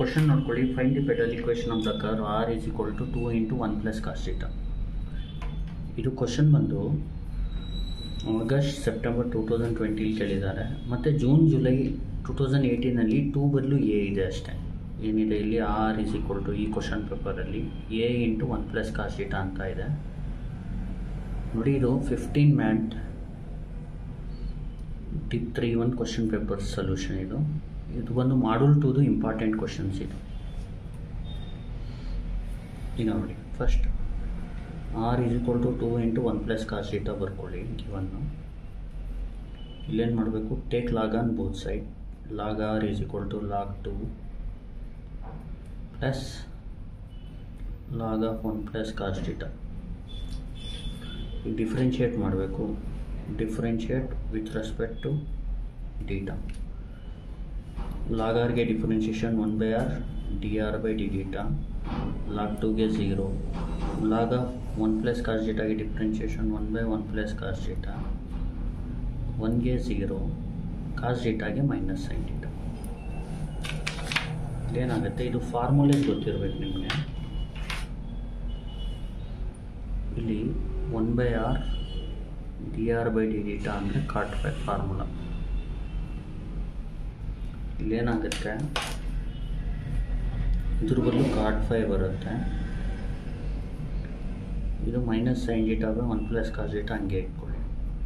Question ನೋಡ್ಕೊಳ್ಳಿ find the pedal equation of the curve r is equal to two into one plus cos theta ಇದು question ಬಂದು August September two thousand ಟ್ವೆಂಟಿಲಿ ಕೇಳಿದ್ದಾರೆ ಮತ್ತು June July two thousand ಏಯ್ಟೀನಲ್ಲಿ two ಬದಲು a ಇದೆ ಅಷ್ಟೇ ಏನಿದೆ ಇಲ್ಲಿ ಆರ್ ಈಸ್ ಈಕ್ವಲ್ ಟು ಈ ಕ್ವಶನ್ ಪೇಪರಲ್ಲಿ a into one plus cos theta ಅಂತ ಇದೆ ನೋಡಿ ಇದು fifteen mat tip three one question paper solution ಇದು ಇದು ಬಂದು ಮಾಡಲ್ ಟೂದು ಇಂಪಾರ್ಟೆಂಟ್ ಕ್ವಶನ್ಸ್ ಇದು ಈಗ ನೋಡಿ first r is equal to two into one plus cos theta ಬರ್ಕೊಳ್ಳಿ ಗಿವನ್ನು ಇಲ್ಲೇನು ಮಾಡಬೇಕು take log on both side log r is equal to log two plus log of one plus cos theta ಈಗ differentiate ಮಾಡಬೇಕು differentiate with respect to theta log ಆರ್ಗೆ differentiation one by r d r by d theta log ಟೂಗೆ zero log of one plus cos ಡೀಟಾಗೆ differentiation one by one plus cos theta ಒನ್ಗೆ zero cos ಡೀಟಾಗೆ minus sine theta ಏನಾಗುತ್ತೆ ಇದು formulas ಗೊತ್ತಿರಬೇಕು ನಿಮಗೆ ಇಲ್ಲಿ one by r d r by d theta ಅಂದರೆ ಕಾಟ್ ಫೈ ಫಾರ್ಮುಲಾ ಇಲ್ಲೇನಾಗುತ್ತೆ ಇದ್ರ ಬದಲು ಕಾಟ್ ಫೈ ಬರುತ್ತೆ ಇದು minus sine theta by one plus cos theta ಹಂಗೆ ಇಟ್ಕೊಳ್ಳಿ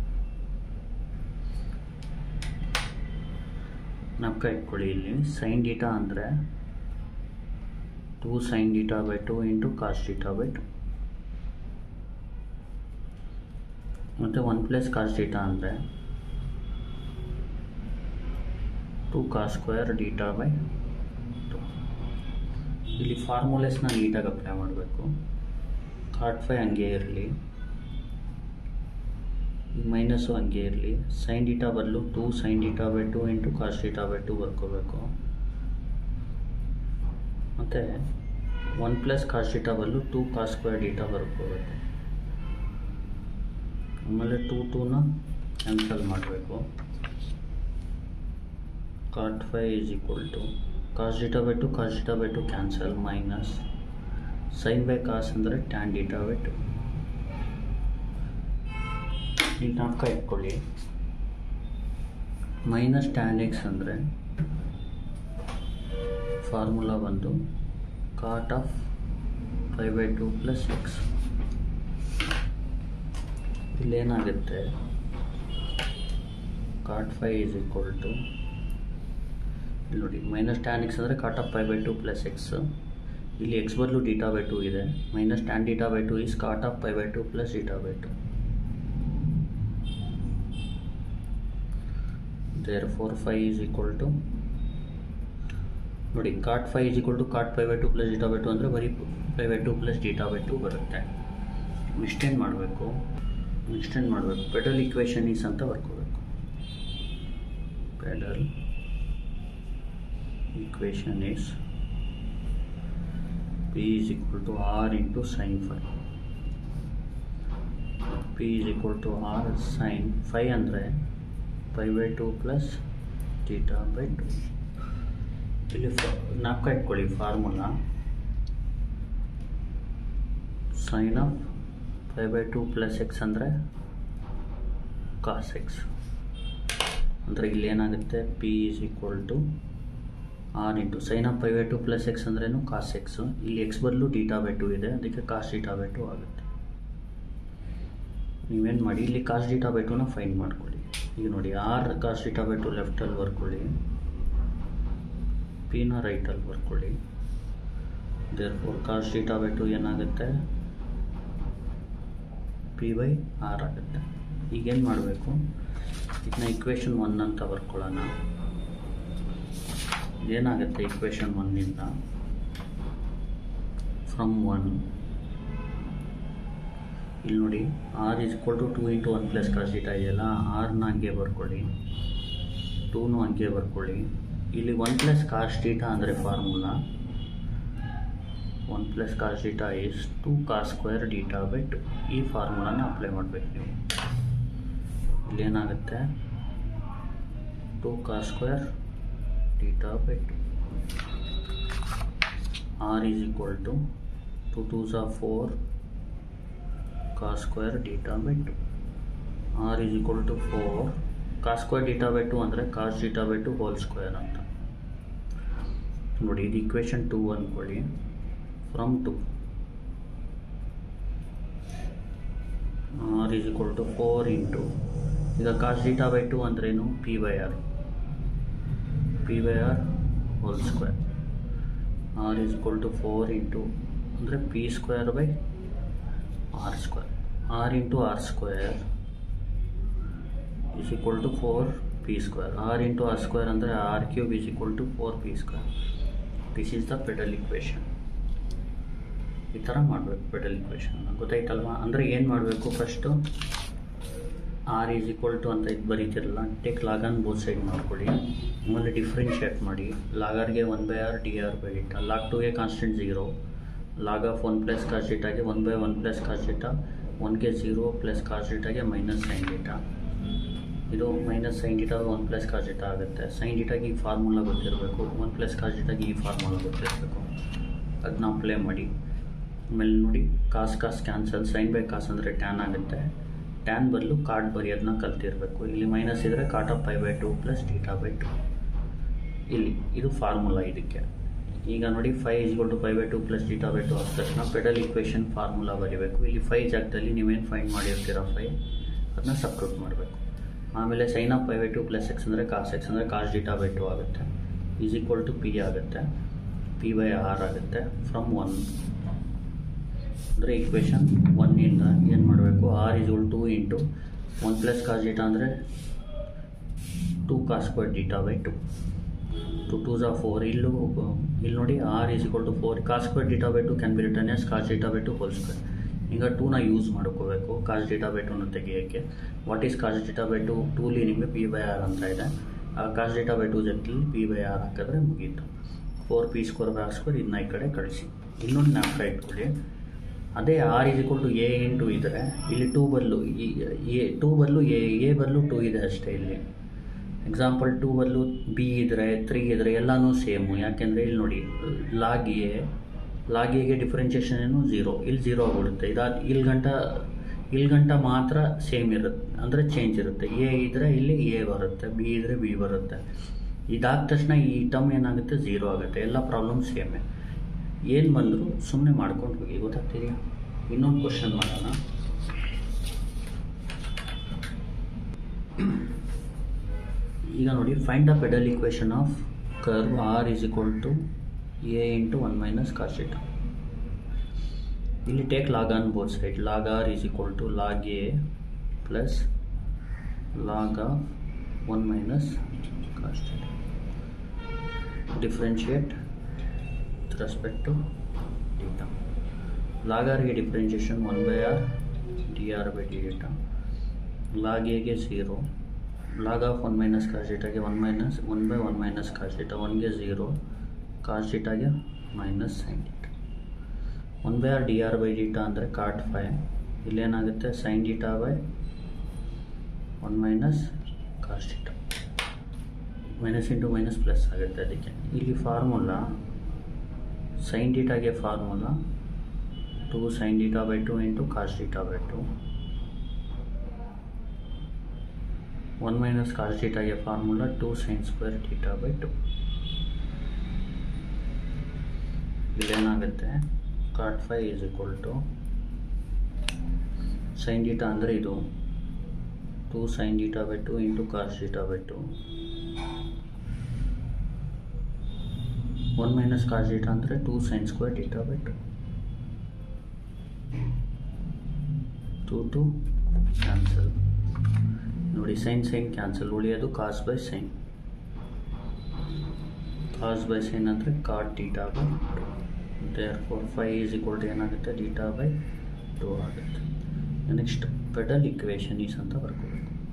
ನಪ್ಕ ಇಟ್ಕೊಳ್ಳಿ ಇಲ್ಲಿ ಸೈನ್ ಡೀಟಾ ಅಂದರೆ two sine theta by two into cos theta by two ಮತ್ತು ಒನ್ ಪ್ಲಸ್ ಕಾಸ್ ಡೀಟಾ ಅಂದರೆ two cos square theta by two ಇಲ್ಲಿ ಫಾರ್ಮುಲೇಸ್ನ ನೀಟಾಗಿ ಅಪ್ಲೈ ಮಾಡಬೇಕು ಕಾಟ್ ಫೈ ಹಂಗೆ ಇರಲಿ ಮೈನಸ್ಸು ಹಂಗೆ ಇರಲಿ ಸೈನ್ ಡೀಟಾ ಬದಲು two sine theta by two into cos theta by two ಬರ್ಕೋಬೇಕು ಮತ್ತು ಒನ್ ಪ್ಲಸ್ ಕಾಸ್ ಡೀಟಾ ಬದಲು ಟು ಕಾಸ್ ಸ್ಕ್ವೇರ್ ಡೀಟಾ ಬರ್ಕೋಬೇಕು ಆಮೇಲೆ ಟು ಟೂನ ಕ್ಯಾನ್ಸಲ್ ಮಾಡಬೇಕು cot phi is equal to cos theta by two cos theta by two cancel minus sine by cos ಅಂದರೆ tan theta by two ಈಗ ನಾಲ್ಕ ಇಟ್ಕೊಳ್ಳಿ minus tan x ಅಂದರೆ formula ಬಂದು cot of five by two plus x ಇಲ್ಲೇನಾಗುತ್ತೆ cot phi is equal to ಇಲ್ಲಿ ನೋಡಿ minus tan x ಅಂದರೆ cot of five by two plus x ಇಲ್ಲಿ ಎಕ್ಸ್ ಬದಲು ಡೀಟಾ ಬೈ ಟು ಇದೆ minus tan theta by two is cot of five by two plus theta by two therefore phi is equal to ನೋಡಿ cot phi is equal to cot five by two plus theta by two ಅಂದರೆ ಬರೀ five by two plus theta by two ಬರುತ್ತೆ ಮಿಸ್ಟೇನ್ ಮಾಡಬೇಕು ಮಿಸ್ಟೇನ್ ಮಾಡಬೇಕು pedal equation is ಅಂತ ಬರ್ಕೋಬೇಕು pedal equation is p is equal to r into sin phi p is equal to r sin phi ಅಂದರೆ pi by two plus theta by two ಇಲ್ಲಿ ನಾಲ್ಕ ಇಟ್ಕೊಳ್ಳಿ formula sine of five by two plus x ಅಂದರೆ cos x ಅಂದರೆ ಇಲ್ಲಿ ಏನಾಗುತ್ತೆ p is equal to r into sine of pi by two plus x ಅಂದ್ರೇನು cos x ಇಲ್ಲಿ x ಬದಲು ಡೀಟಾ ಬೈ ಟು ಇದೆ ಅದಕ್ಕೆ ಕಾಸ್ ಡೀಟಾ ಬೈ ಟು ಆಗುತ್ತೆ ನೀವೇನು ಮಾಡಿ ಇಲ್ಲಿ ಕಾಸ್ ಡೀಟಾ ಬೈ ಟುನ ಫೈಂಡ್ ಮಾಡ್ಕೊಳ್ಳಿ ಈಗ ನೋಡಿ r cos theta by two ಲೆಫ್ಟಲ್ಲಿ ಬರ್ಕೊಳ್ಳಿ ಪಿನ ರೈಟಲ್ಲಿ ಬರ್ಕೊಳ್ಳಿ therefore cos theta by two ಏನಾಗುತ್ತೆ ಪಿ ಬೈ ಆರ್ ಆಗುತ್ತೆ ಈಗೇನು ಮಾಡಬೇಕು ಇದನ್ನ ಇಕ್ವೇಷನ್ ಒನ್ ಅಂತ ಬರ್ಕೊಳ್ಳೋಣ ಏನಾಗುತ್ತೆ ಇಕ್ವೇಷನ್ ಒನ್ನಿಂದ ಫ್ರಮ್ ಒನ್ ಇಲ್ಲಿ ನೋಡಿ r is equal to two into one plus cos theta ಇದೆಯಲ್ಲ ಆರ್ನ ಹಂಗೆ ಬರ್ಕೊಳ್ಳಿ ಟೂನು ಹಂಗೆ ಬರ್ಕೊಳ್ಳಿ ಇಲ್ಲಿ ಒನ್ ಪ್ಲಸ್ ಕಾಸ್ ಡೀಟಾ ಅಂದರೆ formula one plus cos theta is two cos square theta by two ಈ ಫಾರ್ಮುಲಾನ ಅಪ್ಲೈ ಮಾಡಬೇಕು ನೀವು ಇಲ್ಲೇನಾಗುತ್ತೆ two cos square theta by 2 r is equal to two two ಝಾ four cos square theta by two r is equal to four cos square theta by two ಅಂದರೆ cos theta by two whole square ಅಂತ ನೋಡಿ ಇದು equation two ಅಂದ್ಕೊಳ್ಳಿ from two r is equal to four into ಈಗ cos theta by two ಅಂದ್ರೇನು p by r p by r whole square r is equal to four into ಅಂದರೆ p square by r square r into r square is equal to four p square r into r square ಅಂದರೆ r cube is equal to four p square this is the pedal equation ಈ ಥರ ಮಾಡಬೇಕು pedal equation ಗೊತ್ತಾಯ್ತಲ್ವಾ ಅಂದರೆ ಏನು ಮಾಡಬೇಕು first r is equal to ಅಂತ ಇದು ಬರೀತಿರಲ್ಲ ಟೇಕ್ ಲಾಗನ್ ಬೋತ್ ಸೈಡ್ ಮಾಡ್ಕೊಳ್ಳಿ ಆಮೇಲೆ ಡಿಫ್ರೆನ್ಷಿಯೇಟ್ ಮಾಡಿ ಲಾಗರ್ಗೆ one by r d r by it log ಟುಗೆ constant zero log of one plus cos ಡೀಟಾಗೆ one by one plus cos theta ಒನ್ಗೆ ಝೀರೋ ಪ್ಲಸ್ ಕಾಸ್ ಡೀಟಾಗೆ ಮೈನಸ್ ಸೈನ್ ಡೀಟಾ ಇದು minus sine theta one plus cos theta ಆಗುತ್ತೆ sine ಡೀಟಾಗೆ ಈ formula ಗೊತ್ತಿರಬೇಕು one plus cos ಡೀಟಾಗೆ ಈ formula ಗೊತ್ತಿರಬೇಕು ಅದನ್ನ ಅಪ್ಲೈ ಮಾಡಿ ಆಮೇಲೆ ನೋಡಿ cos cos cancel sine by cos ಅಂದರೆ ಟ್ಯಾನ್ ಆಗುತ್ತೆ ಟ್ಯಾನ್ ಬದಲು ಕಾರ್ಡ್ ಬರೆಯೋದನ್ನ ಕಲ್ತಿರಬೇಕು ಇಲ್ಲಿ ಮೈನಸ್ ಇದ್ದರೆ cot of pi by two plus theta by two ಇಲ್ಲಿ ಇದು ಫಾರ್ಮುಲಾ ಇದಕ್ಕೆ ಈಗ ನೋಡಿ ಫೈ ಇಸ್ಗಳು to phi by two plus theta by two ಆದ ತಕ್ಷಣ ಪೆಡಲ್ ಇಕ್ವೇಷನ್ ಫಾರ್ಮುಲಾ ಬರೀಬೇಕು ಇಲ್ಲಿ ಫೈ ಜಾಗದಲ್ಲಿ ನೀವೇನು ಫೈಂಡ್ ಮಾಡಿರ್ತೀರ ಫೈ ಅದನ್ನ ಸಪ್ರೇಟ್ ಮಾಡಬೇಕು ಆಮೇಲೆ sine of pi by two plus x ಅಂದರೆ ಕಾಸ್ ಎಕ್ಸ್ ಅಂದರೆ ಕಾಸ್ ಡೀಟಾ ಬೈ ಟು ಆಗುತ್ತೆ ಈಸ್ ಈಕ್ವಲ್ ಟು ಪಿ ಆಗುತ್ತೆ ಪಿ ಬೈ ಆರ್ ಆಗುತ್ತೆ ಫ್ರಮ್ ಒನ್ ಅಂದರೆ ಇಕ್ವೇಷನ್ ಒನ್ನಿಂದ ಏನು ಮಾಡಬೇಕು r is two into one plus cos theta ಅಂದರೆ two cos square theta by two two twos ಆ ಫೋರ್ ಇಲ್ಲೂ ಇಲ್ಲಿ ನೋಡಿ r is equal to four cos square theta by two can be written as cos theta by two whole square ಈಗ ಟೂನ use ಮಾಡ್ಕೋಬೇಕು cos theta by ಟೂನ ತೆಗಿಯೋಕ್ಕೆ what is cos theta by two ಟೂಲಿ ನಿಮಗೆ ಪಿ ಬೈ ಆರ್ ಅಂತ ಇದೆ ಆ ಕಾಸ್ ಡೀಟಾ ಬೈ ಟು ಜೊತೆಲಿ ಪಿ ಬೈ ಆರ್ ಹಾಕಿದ್ರೆ ಮುಗೀತು four p square by r square ಇದನ್ನ ಈ ಕಡೆ ಕಳಿಸಿ ಇನ್ನೊಂದು ಜ್ಞಾಪಕ ಇಟ್ಕೊಳ್ಳಿ ಅದೇ r is equal to a into ಇದ್ದರೆ ಇಲ್ಲಿ ಟೂ ಬದಲು ಎ ಟೂ ಬದಲು ಎ ಎ ಬದಲು ಟೂ ಇದೆ ಅಷ್ಟೇ ಇಲ್ಲಿ ಎಕ್ಸಾಂಪಲ್ ಟೂ ಬದಲು ಬಿ ಇದ್ದರೆ ತ್ರೀ ಇದ್ದರೆ ಎಲ್ಲನೂ ಸೇಮು ಯಾಕೆಂದರೆ ಇಲ್ಲಿ ನೋಡಿ ಲಾಗ್ ಎ ಲಾಗ್ ಎಗೆ ಡಿಫ್ರೆನ್ಷಿಯೇಷನ್ ಏನು ಝೀರೋ ಇಲ್ಲಿ ಝೀರೋ ಆಗ್ಬಿಡುತ್ತೆ ಇದಾದ ಇಲ್ಲಿ ಗಂಟ ಇಲ್ಲಿ ಗಂಟ ಮಾತ್ರ ಸೇಮ್ ಇರುತ್ತೆ ಅಂದರೆ ಚೇಂಜ್ ಇರುತ್ತೆ ಎ ಇದ್ದರೆ ಇಲ್ಲಿ ಎ ಬರುತ್ತೆ ಬಿ ಇದ್ದರೆ ಬಿ ಬರುತ್ತೆ ಇದಾದ ತಕ್ಷಣ ಈ ಟರ್ಮ್ ಏನಾಗುತ್ತೆ ಝೀರೋ ಆಗುತ್ತೆ ಎಲ್ಲ ಪ್ರಾಬ್ಲಮ್ ಸೇಮೇ ಏನು ಬಂದರೂ ಸುಮ್ಮನೆ ಮಾಡ್ಕೊಂಡು ಹೋಗಿ ಗೊತ್ತಾಗ್ತಿದೆಯಾ ಇನ್ನೊಂದು ಕ್ವಶನ್ ಮಾಡೋಣ ಈಗ ನೋಡಿ find the pedal equation of curve r is equal to a into one minus cos theta ಇಲ್ಲಿ take log on both side log r is equal to log a plus log of one minus cos theta differentiate with respect to theta. Log r ಗೆ differentiation one by r d r by d theta log ಎಗೆ zero log of one minus cos ಡೇಟಾಗೆ one minus one by one minus cos theta ಒನ್ಗೆ zero cos ಡೇಟಾಗೆ minus sine theta one by r d r by theta ಅಂದರೆ cot phi ಇಲ್ಲೇನಾಗುತ್ತೆ sine theta by one minus cos theta minus into minus plus ಆಗುತ್ತೆ ಅದಕ್ಕೆ ಇಲ್ಲಿ formula sine ಡೀಟಾಗೆ formula two sine theta by two into cos theta by two one minus cos ಡೀಟಾಗೆ formula two sine square theta by two ಇಲ್ಲೇನಾಗುತ್ತೆ cot phi is equal to sine theta ಅಂದರೆ ಇದು to sine theta by two into cos theta by two one minus cos theta ಅಂದರೆ two sine square theta by two two two cancel ನೋಡಿ sine sine cancel ಉಳಿಯೋದು cos by sine cos by sine ಅಂದರೆ cot theta by two therefore phi is equal to ಏನಾಗುತ್ತೆ theta by two ಆಗುತ್ತೆ next pedal equation is ಅಂತ ಬರ್ಕೋಬೇಕು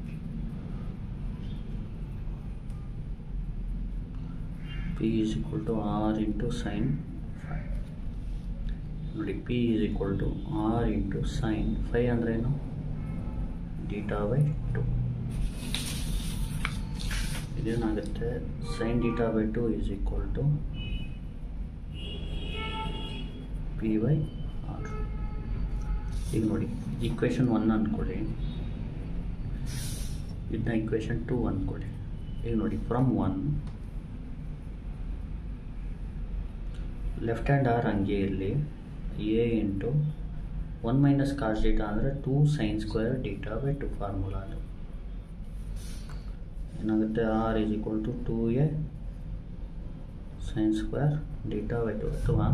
p is equal to r into sine phi ನೋಡಿ p is equal to r into sine phi ಅಂದ್ರೇನು theta by two ಇದೇನಾಗುತ್ತೆ sine theta by two is equal to p by r ಈಗ ನೋಡಿ equation one ಅಂದ್ಕೊಳ್ಳಿ ಇದನ್ನ equation two ಅಂದ್ಕೊಳ್ಳಿ ಈಗ ನೋಡಿ from one left hand r ಹಂಗೆ ಇರಲಿ a into one minus cos theta ಅಂದರೆ two sine square theta by two formula ಅದು ಏನಾಗುತ್ತೆ r is equal to two a sine square theta by two ಅಥವಾ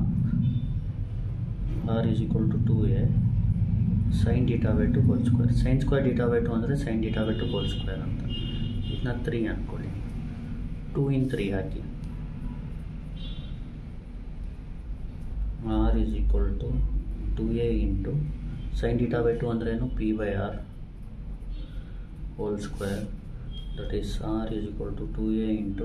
r is equal to two a sine theta by two whole square sine square theta by two ಅಂದರೆ sine theta by two whole square ಅಂತ ಇದನ್ನ three ಅಂದ್ಕೊಳ್ಳಿ two in three hockey r is equal to two a into sine theta by two ಅಂದ್ರೇನು p by r whole square that is r is equal to two a into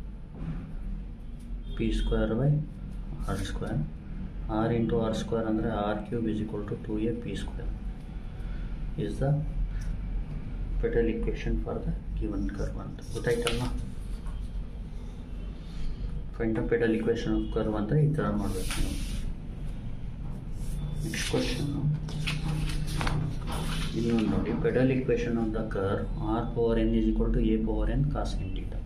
p square by r square r into r square ಅಂದರೆ r cube is equal to two a p square is the pedal equation for the given curve ಅಂತ ಗೊತ್ತಾಯ್ತಲ್ಲ find the pedal equation of curve ಅಂದರೆ ಈ ಥರ ಮಾಡಬೇಕು ನೀವು next question ಇನ್ನೊಂದು ನೋಡಿ pedal equation of the curve r power n is equal to a power n cos n theta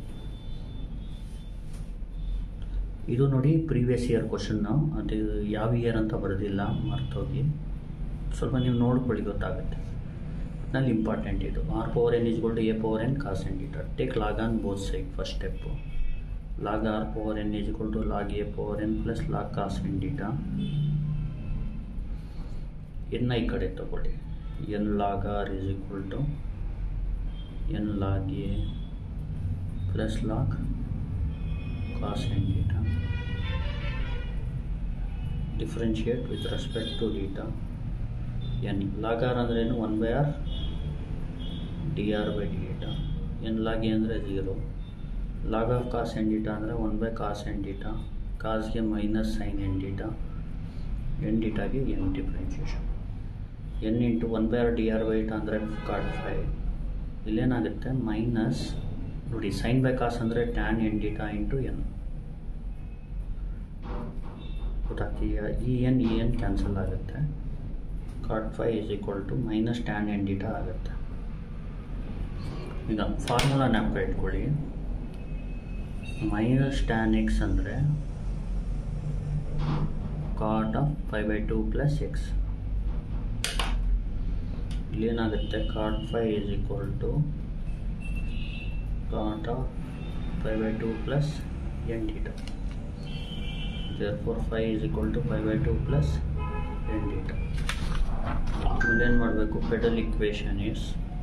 ಇದು ನೋಡಿ ಪ್ರೀವಿಯಸ್ ಇಯರ್ ಕ್ವಶನ್ನು ಅದು ಯಾವ ಇಯರ್ ಅಂತ ಬರೋದಿಲ್ಲ ಮರ್ತೋಗಿ ಸ್ವಲ್ಪ ನೀವು ನೋಡ್ಕೊಳ್ಳಿ ಗೊತ್ತಾಗುತ್ತೆ ನಲ್ಲಿ ಇಂಪಾರ್ಟೆಂಟ್ ಇದು r power n is to a power n cos n theta take log on both side first step log r power n is to log a power n plus log cos n theta ಎನ್ನ ಈ ಕಡೆ ತಗೊಳ್ಳಿ n log r is equal to n log a plus log cos n theta differentiate with respect to theta n log r ಅಂದ್ರೇನು one by r d r by d theta n log a ಅಂದರೆ zero log of cos n theta ಅಂದರೆ one by cos n theta ಕಾಸ್ಗೆ minus sine n theta n ಡೀಟಾಗೆ n differentiation n into one by r d r by ಅಂದರೆ cot phi ಇಲ್ಲೇನಾಗುತ್ತೆ minus ನೋಡಿ sine by cos ಅಂದರೆ tan n theta into n ಗೊತ್ತಾಗ್ತೀಯ n n cancel ಆಗುತ್ತೆ cot phi is equal to minus tan n theta ಆಗುತ್ತೆ ಈಗ formula ಜ್ಞಾಪಕ ಇಟ್ಕೊಳ್ಳಿ ಮೈನಸ್ ಟ್ಯಾನ್ ಎಕ್ಸ್ ಅಂದರೆ cot of five by two plus x ಇಲ್ಲೇನಾಗುತ್ತೆ cot phi is equal to cot of five by two plus n theta therefore phi is equal to 5 by 2 plus n theta ಏನು ಮಾಡಬೇಕು pedal equation is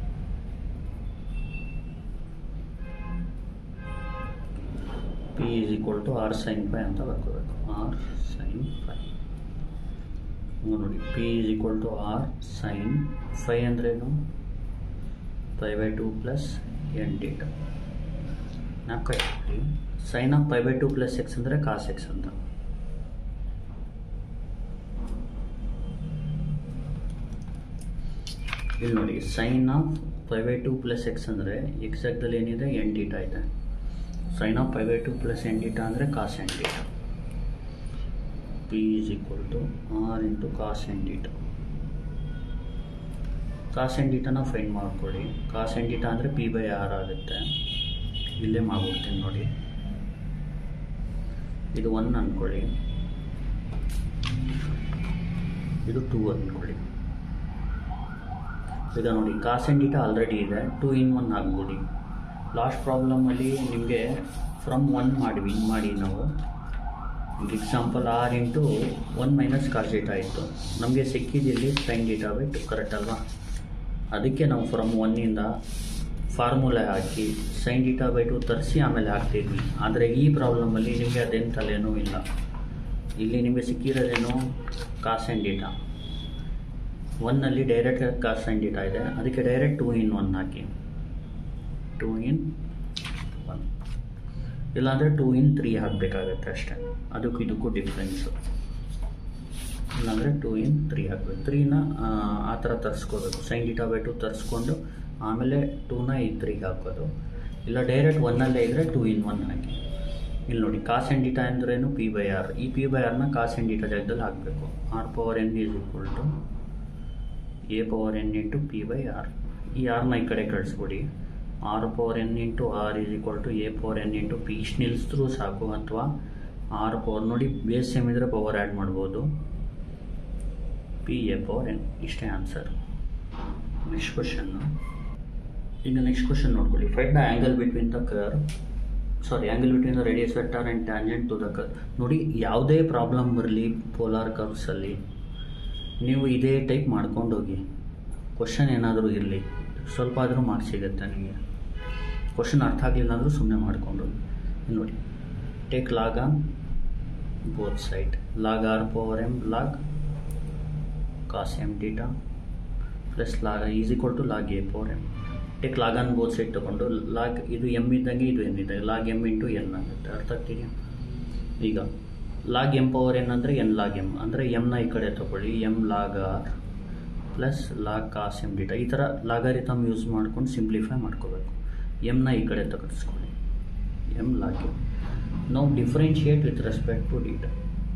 p is equal to r sine phi ಅಂತ ಬರ್ಕೋಬೇಕು r sine phi ನೋಡಿ p is equal to r sine phi ಅಂದ್ರೇನು pi by two plus n theta ನಾಲ್ಕು ಇಟ್ಕೊಳ್ಳಿ sine of five by two plus x ಅಂದರೆ cos x ಅಂತ ಇಲ್ಲಿ ನೋಡಿ sine of five by two plus x ಅಂದರೆ exactly ಏನಿದೆ ಎನ್ ಡೀಟಾ ಇದೆ sine of five by two plus n theta ಅಂದರೆ cos n theta p is equal to r into cos n theta cos n ಡೀಟಾನ find ಮಾಡ್ಕೊಳ್ಳಿ cos n theta ಅಂದರೆ p by r ಆಗುತ್ತೆ ಇಲ್ಲೇ ಮಾಡ್ಬಿಡ್ತೀನಿ ನೋಡಿ ಇದು ಒನ್ ಅಂದ್ಕೊಳ್ಳಿ ಇದು ಟೂ ಅಂದ್ಕೊಳ್ಳಿ ಈಗ ನೋಡಿ ಕಾಸ್ ಆ್ಯಂಡ್ ಡೀಟಾ ಆಲ್ರೆಡಿ ಇದೆ ಟೂ ಇನ್ ಒನ್ ಆಗ್ಬಿಡಿ ಲಾಸ್ಟ್ ಪ್ರಾಬ್ಲಮಲ್ಲಿ ನಿಮಗೆ ಫ್ರಮ್ ಒನ್ ಮಾಡಿವಿ ಹಿಂಗೆ ಮಾಡಿ ನಾವು example r into one minus cos theta ಇತ್ತು ನಮಗೆ ಸಿಕ್ಕಿದ್ದಿಲ್ಲಿ sine theta by two correct ಅಲ್ವಾ ಅದಕ್ಕೆ ನಾವು ಫ್ರಮ್ ಒನ್ನಿಂದ ಫಾರ್ಮುಲಾ ಹಾಕಿ ಸೈನ್ ಡೀಟಾ ಬೈ ಟು ತರಿಸಿ ಆಮೇಲೆ ಹಾಕ್ತಿದ್ವಿ ಆದರೆ ಈ ಪ್ರಾಬ್ಲಮಲ್ಲಿ ನಿಮಗೆ ಅದೇನು ತಲೆನೂ ಇಲ್ಲ ಇಲ್ಲಿ ನಿಮಗೆ ಸಿಕ್ಕಿರೋದೇನು ಕಾಸ್ ಆ್ಯಂಡ್ ಡೀಟಾ ಒನ್ನಲ್ಲಿ ಡೈರೆಕ್ಟ್ ಕಾಸ್ ಆ್ಯಂಡ್ ಡೀಟಾ ಇದೆ ಅದಕ್ಕೆ ಡೈರೆಕ್ಟ್ ಟೂ ಇನ್ ಒನ್ ಹಾಕಿ ಟೂ ಇನ್ ಒನ್ ಇಲ್ಲಾಂದರೆ ಟೂ ಇನ್ ತ್ರೀ ಹಾಕಬೇಕಾಗತ್ತೆ ಅಷ್ಟೇ ಅದಕ್ಕೂ ಇದಕ್ಕೂ ಡಿಫ್ರೆನ್ಸು ಇಲ್ಲಾಂದರೆ ಟೂ ಇನ್ ತ್ರೀ ಹಾಕಬೇಕು ತ್ರೀನ ಆ ಥರ ತರಿಸ್ಕೋಬೇಕು ಸೈನ್ ಡೀಟಾ ಬೈ ಟು ತರಿಸ್ಕೊಂಡು ಆಮೇಲೆ ಟೂನ ಈ ತ್ರೀಗೆ ಹಾಕೋದು ಇಲ್ಲ ಡೈರೆಕ್ಟ್ ಒನ್ನಲ್ಲೇ ಇದ್ದರೆ ಟೂ ಇನ್ ಒನ್ ಹಾಕಿ ಇಲ್ಲಿ ನೋಡಿ ಕಾಸ್ ಆ್ಯಂಡ್ ಡೀಟಾ ಅಂದ್ರೇನು ಪಿ ಬೈ ಆರ್ ಈ ಪಿ ಬೈ ಆರ್ನ ಕಾಸ್ ಆ್ಯಂಡ್ ಡೀಟಾ ಜಾಗದಲ್ಲಿ ಹಾಕಬೇಕು r power n is equal to a power n into p by r ಈ ಆರ್ನ ಈ ಕಡೆ ಕಳಿಸ್ಬಿಡಿ r power n into r is equal to a power n into p ಇಷ್ಟು ನಿಲ್ಲಿಸಿದ್ರೂ ಸಾಕು ಅಥವಾ ಆರ್ ಪವರ್ ನೋಡಿ ಬೇಸ್ ಸೇಮ್ ಇದ್ರೆ ಪವರ್ ಆ್ಯಡ್ ಮಾಡ್ಬೋದು ಪಿ ಎ ಪವರ್ ಎನ್ ಇಷ್ಟೇ ಆನ್ಸರ್ ನೆಕ್ಸ್ಟ್ ಕ್ವಶನ್ನು ಈಗ ನೆಕ್ಸ್ಟ್ ಕ್ವಶನ್ ನೋಡ್ಕೊಳ್ಳಿ find the angle between the curve sorry angle between the radius vector and tangent to the curve ನೋಡಿ ಯಾವುದೇ problem ಬರಲಿ polar ಕರ್ವ್ಸಲ್ಲಿ ನೀವು ಇದೇ ಟೈಪ್ ಮಾಡ್ಕೊಂಡು ಹೋಗಿ ಕ್ವಶನ್ ಏನಾದರೂ ಇರಲಿ ಸ್ವಲ್ಪ ಆದರೂ ಮಾರ್ಕ್ಸ್ ಸಿಗುತ್ತೆ ನಿಮಗೆ ಕ್ವಶನ್ ಅರ್ಥ ಆಗಲಿಲ್ಲ ಅಂದರೂ ಸುಮ್ಮನೆ ಮಾಡ್ಕೊಂಡು ಹೋಗಿ ಇಲ್ಲಿ ನೋಡಿ take log on both side log r power m log cos m theta plus log is equal to log a power m take log on both side ತೊಗೊಂಡು ಲಾಗ್ ಇದು ಎಮ್ ಇದ್ದಂಗೆ ಇದು ಎನ್ ಇದ್ದಂಗೆ ಲಾಗ್ ಎಮ್ ಇಂಟು ಎನ್ ಆಗುತ್ತೆ ಅರ್ಥ ಆಗ್ತಿದೆಯಾ ಈಗ log m power n ಅಂದರೆ ಎನ್ ಲಾಗ್ ಎಮ್ ಅಂದರೆ ಎಮ್ನ ಈ ಕಡೆ ತೊಗೊಳ್ಳಿ m log r plus log cos m theta ಈ ಥರ ಲಾಗಾರಿಥಮ್ ಯೂಸ್ ಮಾಡ್ಕೊಂಡು ಸಿಂಪ್ಲಿಫೈ ಮಾಡ್ಕೋಬೇಕು ಎಮ್ನ ಈ ಕಡೆ ತೆಗೆದುಕೊಳ್ಳಿ ಎಮ್ ಲಾಗ್ ಎಮ್ ನಾವು differentiate with respect to theta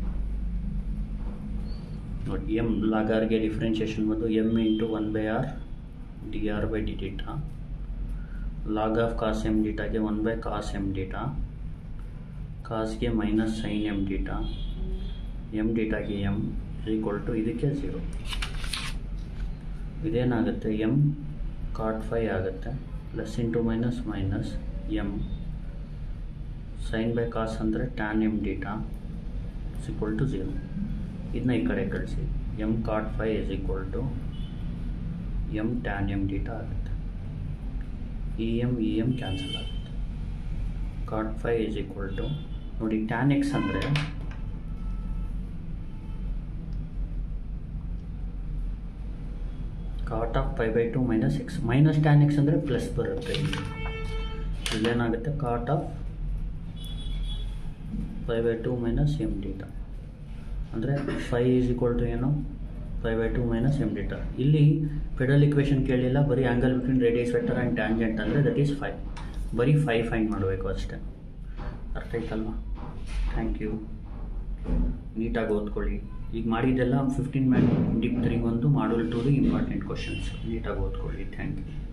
ನೋಡಿ ಎಮ್ ಲಾಗಾರ್ಗೆ ಡಿಫ್ರೆನ್ಷಿಯೇಷನ್ ಬಂದು m into one by r d r by d theta log of cos m ಡೀಟಾಗೆ one by cos m theta ಕಾಸ್ಗೆ minus sine m theta m ಡೀಟಾಗೆ m equal to ಇದಕ್ಕೆ zero ಇದೇನಾಗುತ್ತೆ m cot phi ಆಗುತ್ತೆ plus into minus minus m sine by cos ಅಂದರೆ tan m theta is equal to zero ಇದನ್ನ ಈ ಕಡೆ ಕಳಿಸಿ m cot phi is equal to m tan m theta ಆಗುತ್ತೆ m m cancel ಆಗುತ್ತೆ cot phi is equal to ನೋಡಿ tan x ಅಂದರೆ cot of five by two minus x minus tan x ಅಂದರೆ plus ಬರುತ್ತೆ ಇಲ್ಲಿ ಇಲ್ಲೇನಾಗುತ್ತೆ cot of five by two minus m theta ಅಂದರೆ phi is equal to ಏನು pi by two minus m theta ಇಲ್ಲಿ pedal equation ಕೇಳಿಲ್ಲ ಬರೀ angle between radius vector and tangent ಅಂದರೆ ದಟ್ ಈಸ್ ಫೈ ಬರೀ ಫೈ ಫೈಂಡ್ ಮಾಡಬೇಕು ಅಷ್ಟೇ ಅರ್ಥ ಆಯ್ತಲ್ವಾ ಥ್ಯಾಂಕ್ ಯು ನೀಟಾಗಿ ಓದ್ಕೊಳ್ಳಿ ಈಗ ಮಾಡಿದ್ದೆಲ್ಲ ಫಿಫ್ಟೀನ್ ಮ್ಯಾನ್ ಡಿಪ್ ತ್ರೀಗೊಂದು ಮಾಡಲ್ ಟೂದು ಇಂಪಾರ್ಟೆಂಟ್ ಕ್ವಶನ್ಸ್ ನೀಟಾಗಿ ಓದ್ಕೊಳ್ಳಿ ಥ್ಯಾಂಕ್ ಯು